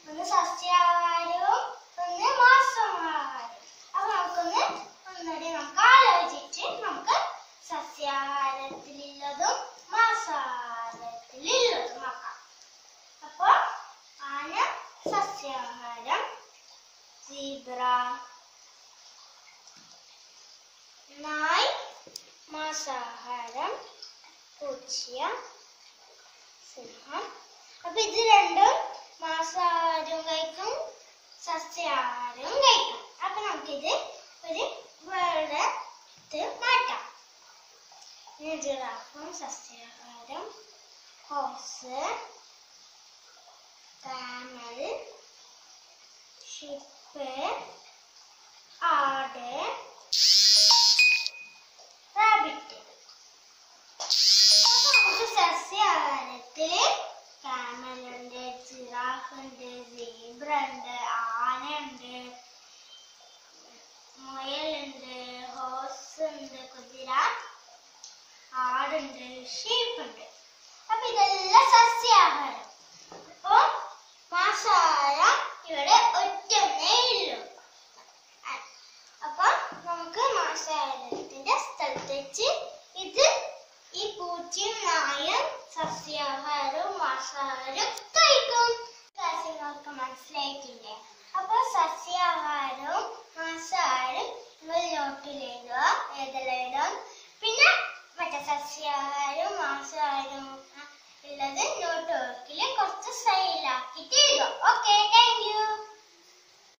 ഒന്ന് സസ്യാഹാരവും ഒന്ന് മാംസാഹാരവും അപ്പൊ നമുക്കൊന്ന് ഒന്നുകൂടി നമുക്ക് ആലോചിച്ച് നമുക്ക് സസ്യാഹാരത്തിലുള്ളതും മാംസാഹാരത്തിലുള്ളതും നോക്കാം അപ്പൊ ആന സസ്യാഹാരം സീബ്ര നായ് മാംസാഹാരം പൂച്ച സിംഹം അപ്പൊ ഇത് രണ്ടും മാംസാഹാരവും കഴിക്കും സസ്യാഹാരവും കഴിക്കും അപ്പൊ നമുക്കിത് ഒരു വേറെ ഇത് മാറ്റാം ഇനി ജിറാഫും സസ്യാഹാരം ഹോസ് കാമൽ ഷിപ്പ് ആട് റാബിറ്റ് അപ്പൊ നമുക്ക് സസ്യാഹാരത്തില് കാമലുണ്ട് ജിറാഫ് ഉണ്ട് സീബ്ര ഉണ്ട് ആന ഉണ്ട് മുയലുണ്ട് ഹോസ് ഉണ്ട് കുതിര ആടുണ്ട് ഷീപ്പ് ഉണ്ട് അപ്പൊ ഇതെല്ലാം സസ്യാഹാരം അപ്പൊ മാംസാഹാരം ഇവിടെ ഒറ്റൊന്നേ ഉള്ളൂ അ- അപ്പൊ നമുക്ക് മാംസാഹാരത്തിന്റെ സ്ഥലത്ത് വെച്ച് ഇത് ഈ പൂച്ചയും നായും സസ്യാഹാരവും മാംസാഹാരവും കഴിക്കും നിങ്ങൾക്ക് മനസ്സിലായിട്ടില്ലേ അപ്പൊ സസ്യാഹാരം